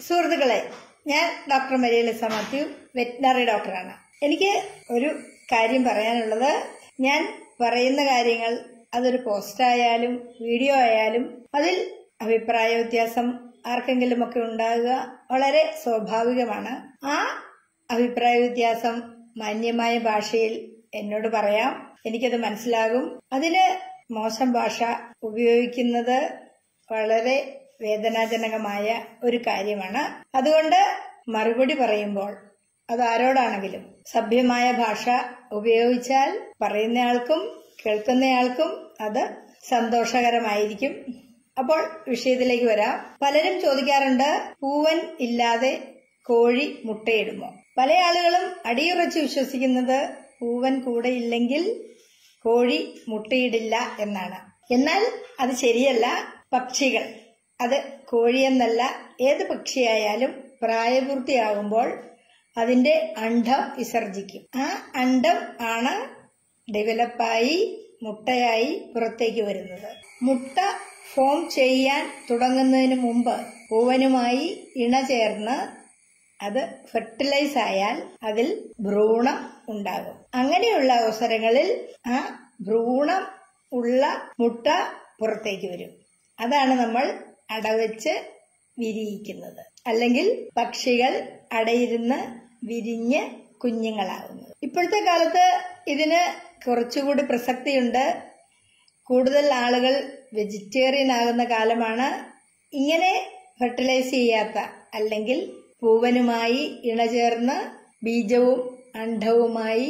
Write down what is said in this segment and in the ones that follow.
സുഹൃത്തുക്കളെ ഞാൻ doctor മരിയലിസ Mathew veterinary ഡോക്ടറാണ് എനിക്ക് ഒരു കാര്യം പറയാനുള്ളത് ഞാൻ പറയുന്ന കാര്യങ്ങൾ അതൊരു പോസ്റ്റ് ആയാലും വീഡിയോ ആയാലും അതിൽ അഭിപ്രായ വ്യത്യാസം ആർക്കെങ്കിലുമൊക്കെ ഉണ്ടാകുക വളരെ സ്വാഭാവികമാണ് ആ അഭിപ്രായ വ്യത്യാസം മാന്യമായ ഭാഷയിൽ എന്നോട് പറയാം എനിക്കത് മനസ്സിലാകും അതിന് മോശം ഭാഷ ഉപയോഗിക്കുന്നത് വളരെ വേദനാജനകമായ ഒരു കാര്യമാണ് അതുകൊണ്ട് മറുപടി പറയുമ്പോൾ അത് ആരോടാണെങ്കിലും സഭ്യമായ ഭാഷ ഉപയോഗിച്ചാൽ പറയുന്നയാൾക്കും കേൾക്കുന്നയാൾക്കും അത് സന്തോഷകരമായിരിക്കും അപ്പോൾ വിഷയത്തിലേക്ക് വരാം പലരും ചോദിക്കാറുണ്ട് പൂവൻ ഇല്ലാതെ കോഴി മുട്ടയിടുമോ പല ആളുകളും അടിയുറച്ച് വിശ്വസിക്കുന്നത് പൂവൻ കൂടെ ഇല്ലെങ്കിൽ കോഴി മുട്ടയിടില്ല എന്നാണ് എന്നാൽ അത് ശരിയല്ല പക്ഷികൾ അത് കോഴിയെന്നല്ല ഏത് പക്ഷിയായാലും പ്രായപൂർത്തിയാകുമ്പോൾ അതിന്റെ അണ്ഡം വിസർജിക്കും ആ അണ്ഡം ആണ് ഡെവലപ്പായി മുട്ടയായി പുറത്തേക്ക് വരുന്നത് മുട്ട ഫോം ചെയ്യാൻ തുടങ്ങുന്നതിന് മുമ്പ് പൂവനുമായി ഇണ ചേർന്ന് അത് ഫെർട്ടിലൈസ് ആയാൽ അതിൽ ഭ്രൂണം ഉണ്ടാകും അങ്ങനെയുള്ള അവസരങ്ങളിൽ ആ ഭ്രൂണം ഉള്ള മുട്ട പുറത്തേക്ക് വരും അതാണ് നമ്മൾ അടവെച്ച് വിരിയിക്കുന്നത് അല്ലെങ്കിൽ പക്ഷികൾ അടയിരുന്ന് വിരിഞ്ഞ് കുഞ്ഞുങ്ങളാകുന്നത് ഇപ്പോഴത്തെ കാലത്ത് ഇതിന് കുറച്ചുകൂടി പ്രസക്തിയുണ്ട് കൂടുതൽ ആളുകൾ വെജിറ്റേറിയൻ ആകുന്ന കാലമാണ് ഇങ്ങനെ ഫെർട്ടിലൈസ് ചെയ്യാത്ത അല്ലെങ്കിൽ പൂവനുമായി ഇണചേർന്ന് ബീജവും അണ്ഡവുമായി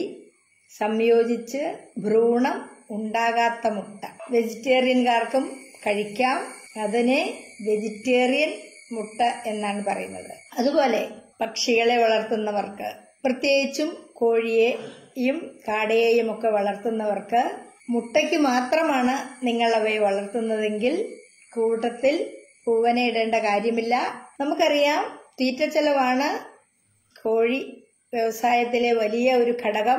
സംയോജിച്ച് ഭ്രൂണം ഉണ്ടാകാത്ത മുട്ട വെജിറ്റേറിയൻകാർക്കും കഴിക്കാം അതിനെ വെജിറ്റേറിയൻ മുട്ട എന്നാണ് പറയുന്നത് അതുപോലെ പക്ഷികളെ വളർത്തുന്നവർക്ക് പ്രത്യേകിച്ചും കോഴിയെയും കാടയെയും ഒക്കെ വളർത്തുന്നവർക്ക് മുട്ടയ്ക്ക് മാത്രമാണ് നിങ്ങൾ അവയെ വളർത്തുന്നതെങ്കിൽ കൂട്ടത്തിൽ പൂവനെ ഇടേണ്ട കാര്യമില്ല നമുക്കറിയാം തീറ്റ ചെലവാണ് കോഴി വ്യവസായത്തിലെ വലിയ ഒരു ഘടകം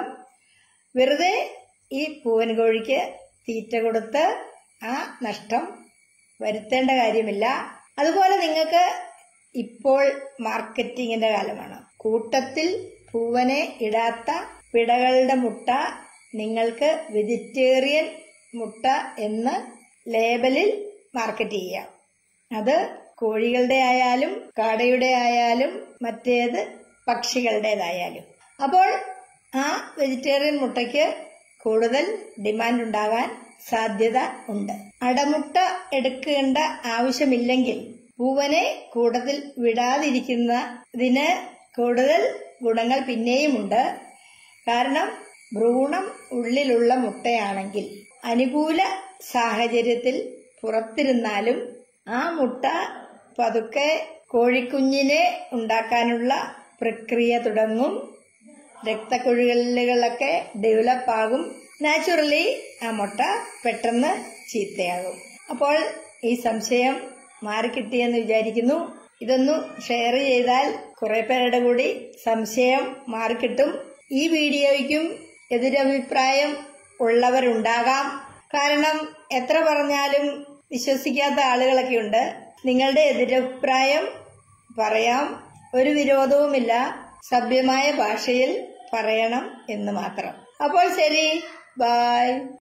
വെറുതെ ഈ പൂവൻ കോഴിക്ക് തീറ്റ കൊടുത്ത് ആ നഷ്ടം വരുത്തേണ്ട കാര്യമില്ല അതുപോലെ നിങ്ങൾക്ക് ഇപ്പോൾ മാർക്കറ്റിങ്ങിന്റെ കാലമാണ് കൂട്ടത്തിൽ പൂവനെ ഇടാത്ത പിടകളുടെ മുട്ട നിങ്ങൾക്ക് വെജിറ്റേറിയൻ മുട്ട എന്ന് ലേബലിൽ മാർക്കറ്റ് ചെയ്യാം അത് കോഴികളുടെ ആയാലും കാടയുടെ ആയാലും മറ്റേത് പക്ഷികളുടേതായാലും അപ്പോൾ ആ വെജിറ്റേറിയൻ മുട്ടയ്ക്ക് കൂടുതൽ ഡിമാൻഡ് ഉണ്ടാകാൻ സാധ്യത ഉണ്ട് അടമുട്ട എടുക്കേണ്ട ആവശ്യമില്ലെങ്കിൽ പൂവനെ കൂട്ടത്തിൽ വിടാതിരിക്കുന്നതിന് കൂടുതൽ ഗുണങ്ങൾ പിന്നെയുമുണ്ട് കാരണം ഭ്രൂണം ഉള്ളിലുള്ള മുട്ടയാണെങ്കിൽ അനുകൂല സാഹചര്യത്തിൽ പുറത്തിരുന്നാലും ആ മുട്ട പതുക്കെ കോഴിക്കുഞ്ഞിനെ ഉണ്ടാക്കാനുള്ള പ്രക്രിയ തുടങ്ങും രക്തക്കുഴലുകളൊക്കെ ഡെവലപ്പ് ആകും നാച്ചുറലി ആ മുട്ട പെട്ടെന്ന് ചീത്തയാകും അപ്പോൾ ഈ സംശയം മാറിക്കിട്ടിയെന്ന് വിചാരിക്കുന്നു ഇതൊന്നു ഷെയർ ചെയ്താൽ കുറെ പേരുടെ കൂടി സംശയം മാറിക്കിട്ടും ഈ വീഡിയോയ്ക്കും എതിരഭിപ്രായം ഉള്ളവരുണ്ടാകാം കാരണം എത്ര പറഞ്ഞാലും വിശ്വസിക്കാത്ത ആളുകളൊക്കെ ഉണ്ട് നിങ്ങളുടെ എതിരഭിപ്രായം പറയാം ഒരു വിരോധവുമില്ല സഭ്യമായ ഭാഷയിൽ പറയണം എന്ന് മാത്രം അപ്പോൾ ശരി ബായ്